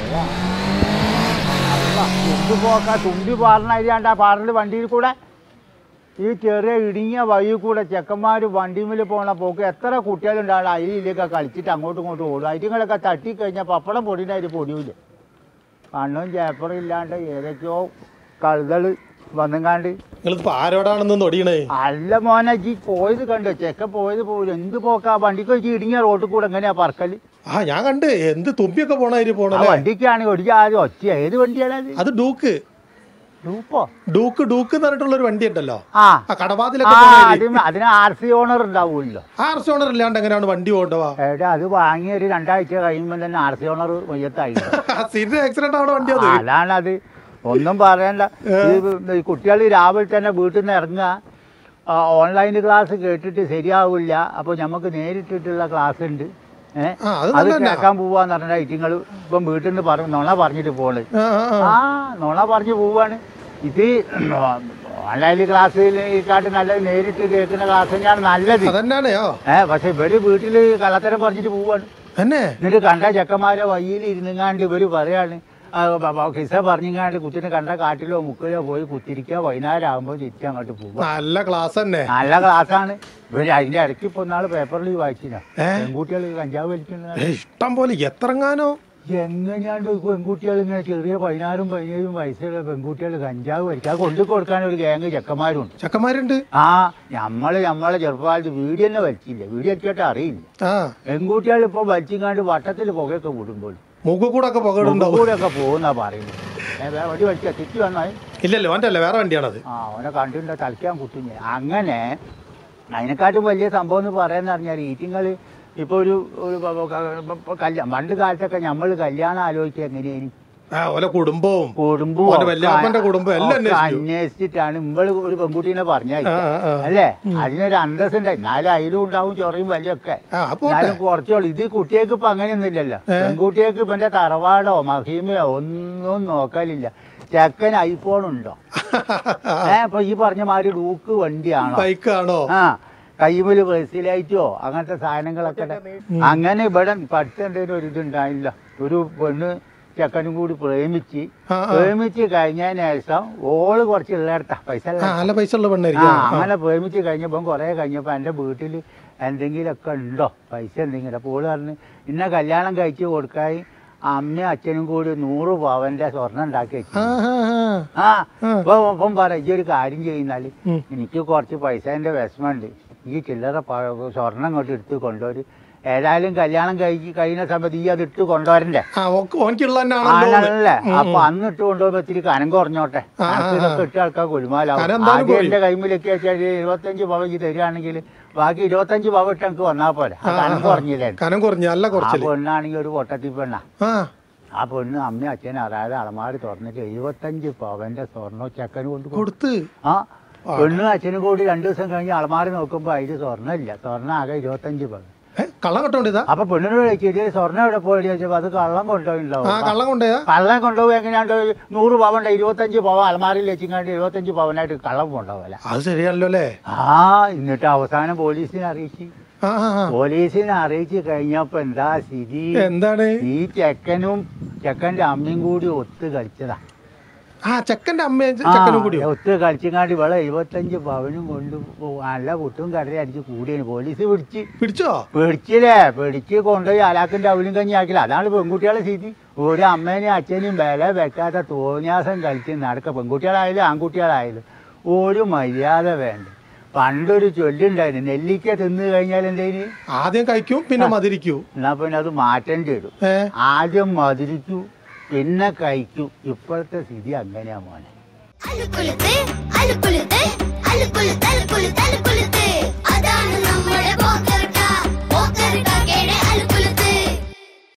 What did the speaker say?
തുമ്പി പോക്ക തുമ്പി പാറിനായിരിക്കാണ്ട് ആ പാറിൽ വണ്ടിയിൽ കൂടെ ഈ ചെറിയ ഇടുങ്ങിയ വഴി കൂടെ ചെക്കന്മാർ വണ്ടിമിൽ പോണ പോക്ക് എത്ര കുട്ടികളുണ്ടാവും അതിലൊക്കെ കളിച്ചിട്ട് അങ്ങോട്ടും ഇങ്ങോട്ടും ഓടും ഐറ്റങ്ങളൊക്കെ തട്ടിക്കഴിഞ്ഞാൽ പപ്പടം പൊടിനായിട്ട് പൊടിയില്ല കണ്ണും ചേപ്പറും ഇല്ലാണ്ട് ഏതൊക്കെയോ കഴുതൾ വന്നുകാണ്ട് നിങ്ങളിപ്പോ ആരോടാണെന്ന് നൊടിയണേ അല്ല മോനെ ജി പോയത് കണ്ടോ ചെക്ക പോയത് പോലും എന്ത് പോക്കാ വണ്ടിക്ക് വെച്ച് ഇടുങ്ങിയ റോട്ടിൽ കൂടെ എങ്ങനെയാ പറക്കല് ആ ഞാൻ കണ്ട് എന്ത് തുമ്പിയൊക്കെ പോണായി ആ പോണല്ലേ വണ്ടിക്കാണെങ്കിൽ ഒരു ആദ്യം ഒച്ച ഏത് വണ്ടിയാണ് അത് അത് ഡൂക്ക് ഡൂപ്പോ ഡൂക്ക് ഡൂക്ക് എന്ന് പറഞ്ഞിട്ടുള്ള ഒരു വണ്ടി ഉണ്ടല്ലോ ആ ആ കടവാതിലൊക്കെ ആ പോണ അതിന് അതിന് ആർ സി ഓണർ ഉണ്ടാവുമല്ലോ ആർ സി ഓണർ ഇല്ലാണ്ട് എങ്ങനെയാണ് വണ്ടി ഓടവാ ഏട്ടാ അത് വാങ്ങി ഒരു രണ്ടാഴ്ച കഴിയുമ്പോൾ തന്നെ ആർ സി ഓണർ മയ്യത്തായി സ്ഥിരം ആക്സിഡന്റ് ആവണ വണ്ടി അത് അതാണത് ഒന്നും പറയണ്ട ഈ കുട്ടികൾ രാവിലെ തന്നെ വീട്ടിൽ നിന്ന് ഇറങ്ങുക ഓൺലൈൻ ക്ലാസ് കേട്ടിട്ട് ശരിയാവില്ല അപ്പോൾ നമുക്ക് നേരിട്ടിട്ടുള്ള ക്ലാസ് ഉണ്ട് ഏഹ് ആ അത് അത് നല്ല കേൾക്കാൻ പോവാന്ന് പറഞ്ഞാൽ ഐറ്റിങ്ങൾ ഇപ്പം വീട്ടിൽ നിന്ന് പറഞ്ഞു നുണ പറഞ്ഞിട്ട് പോണ് ആ, ആ, ആ. ആ നുണ പറഞ്ഞു പോവാണ് ഇത് ഓൺലൈൻ ക്ലാസ്സിൽ കാട്ടി നല്ല നേരിട്ട് കേൾക്കുന്ന ക്ലാസ് തന്നെയാണ് നല്ലത് അതന്നെയാണോ ഏഹ് പക്ഷെ ഇവര് വീട്ടിൽ കള്ളത്തരം പറഞ്ഞിട്ട് പോവാണ് തന്നെ എന്നിട്ട് കണ്ട ചെക്കന്മാരെ വയ്യിൽ ഇരുന്നുങ്ങാണ്ട് ഇവര് പറയാണ് ആ, ബ- ബ- കിസ്സ പറഞ്ഞിങ്ങാണ്ട് കുത്തിനെ കണ്ട കാട്ടിലോ മുക്കിലോ പോയി കുത്തിരിക്കുക വൈകുന്നേരം ആകുമ്പോൾ തിരിച്ച് അങ്ങോട്ട് പോകുക നല്ല ക്ലാസ് തന്നെ നല്ല ക്ലാസ്സാണ് ഇവര് അതിന്റെ ഇടയ്ക്ക് ഇപ്പൊ നാള് പേപ്പറിൽ വായിച്ചില്ല ഏ? പെൺകുട്ടികൾ കഞ്ചാവ് വലിക്കുന്നത് ഏ, ഇഷ്ടം പോലെ എത്രങ്ങാനോ എങ്ങനെയാണ്ട് പെൺകുട്ടികൾ ഇങ്ങനെ ചെറിയ പതിനാറും പതിനേഴും വയസ്സുള്ള പെൺകുട്ടികൾ കഞ്ചാവ് വലിക്കുക അത് കൊണ്ടു കൊടുക്കാൻ ഒരു ഗ്യാങ് ചെക്കന്മാരുണ്ട് ചെക്കന്മാരുണ്ട് ആ നമ്മള് നമ്മളെ ചെറുപ്പകാലത്ത് വീഡിയോ തന്നെ വലിച്ചില്ല വീഡിയോ വലിച്ചിട്ട് അറിയില്ല ആ പെൺകുട്ടികൾ ഇപ്പൊ വലിച്ചിങ്ങാണ്ട് വട്ടത്തിൽ പുകയൊക്കെ വിടുമ്പോൾ മൂക്ക് കൂടെ ഒക്കെ പകടുണ്ടാവും കൂടെയൊക്കെ പോകുന്ന പറയുന്നത് ഏ, വേറെ വടി വലിച്ച തിരിച്ചു വന്നോ ഇല്ലല്ലോ അവൻ്റെ അല്ല വേറെ വണ്ടിയാണത് ആ അവനെ കണ്ടിട്ട് തളിക്കാൻ കുത്തുഞ്ഞ അങ്ങനെ അതിനെക്കാട്ടും വലിയ സംഭവം എന്ന് പറയാന്ന് പറഞ്ഞാൽ ഈറ്റിങ്ങൾ ഇപ്പൊ ഒരു ഒരു പ- പ- പ- കല്യാണം പണ്ട് കാലത്തൊക്കെ നമ്മൾ കല്യാണം ആലോചിക്കുക എങ്ങനെയാണ് ആ ഓലെ കുടുംബവും കുടുംബവും ഓന്റെ വല്യപ്പന്റെ കുടുംബം എല്ലാം ഒക്കെ അന്വേഷിച്ചു. അന്വേഷിച്ചിട്ടാണ് ഇവള് ഒരു പെൺകുട്ടീനെ പറഞ്ഞാൽ ആ, ആ, ആ. അല്ലേ അതിനൊരു അന്തസ് ഉണ്ട് എന്നാലും അതിലും ഉണ്ടാവും ചൊറയും വലിയൊക്കെ ആ പോട്ടെ എന്നാലും കുറച്ചോളൂ ഇത് കുട്ടികൾക്ക് ഇപ്പൊ അങ്ങനെയൊന്നുമില്ലല്ലോ പെൺകുട്ടികൾക്ക് ഇവന്റെ തറവാടോ മഹിമയോ ഒന്നും നോക്കലില്ല ചെക്കൻ ഐഫോൺ ഉണ്ടോ ഏ ഇപ്പൊ ഈ പറഞ്ഞ മാതിരി ഡൂക്ക് വണ്ടിയാണോ ബൈക്കാണോ ആ കൈമില് ബ്രസീലൈറ്റോ അങ്ങനത്തെ സാധനങ്ങളൊക്കെ ഉണ്ട്. അങ്ങനെ ഇവിടെ പഠിത്തം എന്തെങ്കിലും ഒരു ഇതുണ്ടായില്ല ഒരു പെണ്ണ് ചെക്കനും കൂടി പ്രേമിച്ച് ആ, ആ. പ്രേമിച്ച് കഴിഞ്ഞതിന് ശേഷം ഓള് കുറച്ച് ഉള്ളിടത്താ പൈസ ആ ഉള്ള നല്ല പൈസ ഉള്ള ആ പെണ്ണായിരിക്കും ആ, അങ്ങനെ പ്രേമിച്ച് കഴിഞ്ഞപ്പോൾ കുറേ കഴിഞ്ഞപ്പോൾ എൻ്റെ വീട്ടിൽ എന്തെങ്കിലുമൊക്കെ ഉണ്ടോ പൈസ എന്തെങ്കിലും അപ്പോൾ ഓള് പറഞ്ഞ് ഇന്ന കല്യാണം കഴിച്ച് കൊടുക്കായി അമ്മയും അച്ഛനും കൂടി നൂറ് പവന്റെ സ്വർണം ഉണ്ടാക്കി വെച്ചു ആ, ആ, ആ. ആ ഇപ്പൊ ഇപ്പം പറ ഈ ഒരു കാര്യം ചെയ്യുന്നാല് ഉം. എനിക്ക് കുറച്ച് പൈസേന്റെ വിഷമമുണ്ട് ഈ ചില്ലറ പ- സ്വർണം ഇങ്ങോട്ട് എടുത്ത് കൊണ്ടുവരും ഏതായാലും കല്യാണം കഴിച്ച് കഴിയുന്ന സമയത്ത് ഈ അത് ഇട്ട് കൊണ്ടുവരണ്ടേ ആ ഓക്ക് ഓനിക്കുള്ള തന്നെയാണല്ലോ ആണല്ലേ അപ്പൊ അന്ന് ഇട്ട് കൊണ്ടുപോകുമ്പോ ഇത്തിരി കനം കുറഞ്ഞോട്ടെ ആ, ആ, അനക്ക് ഇതൊക്കെ ഇട്ട് ആൾക്കാർ കൊലുമാലാവും കനം എന്തായാലും ആദ്യം കുറയും. എന്റെ കൈമിലൊക്കെ വെച്ചാൽ ഇരുപത്തഞ്ച് പവ ഈ തരികയാണെങ്കിൽ ബാക്കി ഇരുപത്തഞ്ച് പവ ഇട്ട് എനിക്ക് വന്നാൽ പോലെ ആ കനം കുറഞ്ഞില്ലേ കനം കുറഞ്ഞ നല്ല ആ കുറച്ചില് പെണ്ണാണെങ്കിൽ ഒരു പൊട്ടത്തി പെണ്ണാ ആ ആ പെണ്ണ് അമ്മയും അച്ഛനും അതായത് അളമാരി തുറന്നിട്ട് എഴുപത്തഞ്ച് പവന്റെ സ്വർണ്ണം ചെക്കന് കൊണ്ട് കൊടുത്തു. കൊടുത്ത് ആ പെണ്ണും അച്ഛനും കൂടി രണ്ടു ദിവസം കഴിഞ്ഞ് അളമാരി നോക്കുമ്പോ അതിൽ സ്വർണ്ണം ഇല്ല സ്വർണ്ണം ആകെ ഇരുപത്തഞ്ച് പവൻ ഏ, കള്ളം കെട്ടോണ്ടിതാ അപ്പൊ പെണ്ണിനോട് ചോദിച്ചിട്ട് സ്വർണ്ണം എവിടെ പോയി ചോദിച്ചപ്പോ അത് കള്ളം ആ കൊണ്ടുപോയിണ്ടാവും കള്ളം കൊണ്ടേയാ കള്ളം കൊണ്ടുപോയി എങ്ങനെയാണ്ട് നൂറ് പവൻ ഇരുപത്തഞ്ച് പവൻ അലമാരിയിൽ വെച്ചിങ്ങാണ്ട് ഇരുപത്തഞ്ച് പവനായിട്ട് കള്ളം കൊണ്ടുപോകല അത് ശരിയല്ലോ അല്ലേ ആ എന്നിട്ട് അവസാനം പോലീസിനെ അറിയിച്ചു ആ ആ, ആ. പോലീസിനെ അറിയിച്ചു കഴിഞ്ഞപ്പോ എന്താ സ്ഥിതി എന്താണ് ഈ ചെക്കനും ചെക്കന്റെ അമ്മയും കൂടി ഒത്ത് കളിച്ചതാ ആ ചെക്കന്റെ അമ്മയും ആ, ചെക്കനും കൂടിയോ ഒത്ത് കളിച്ചങ്ങാണ്ട് ഇവിടെ എഴുപത്തഞ്ച് പവനും കൊണ്ട് പോ- നല്ല കുട്ടും കടലും അടിച്ച് കൂടിയാണ് പോലീസ് പിടിച്ച് പിടിച്ചോ പിടിച്ചില്ലേ പിടിച്ച് കൊണ്ടുപോയി അലാക്കിന്റെ അവലും കഞ്ഞി ആക്കില്ല അതാണ് പെൺകുട്ടികളെ സ്ഥിതി ഒരു അമ്മേനെയും അച്ഛനെയും വില വെക്കാത്ത തോന്നിയാസം കളിച്ച് നടക്ക പെൺകുട്ടികളായാലും ആൺകുട്ടികളായാലും ഒരു മര്യാദ വേണ്ട പണ്ടൊരു ചൊല്ലുണ്ടായിരുന്നു നെല്ലിക്ക തിന്നു കഴിഞ്ഞാൽ എന്തേന് ആദ്യം കഴിക്കും പിന്നെ മതിരിക്കൂ എന്നാ പിന്നെ അത് മാറ്റേണ്ടി വരും ഏ ആദ്യം മധുരിക്കൂ പിന്നെ കഴിക്കൂ ഇപ്പോഴത്തെ സ്ഥിതി അങ്ങനെയാ മോനെ അലുക്കുളുത്ത് അലുക്കുളുത്ത് അലുക്കുളുത്ത് അലുക്കുളുത്ത് അലുക്കുളുത്ത്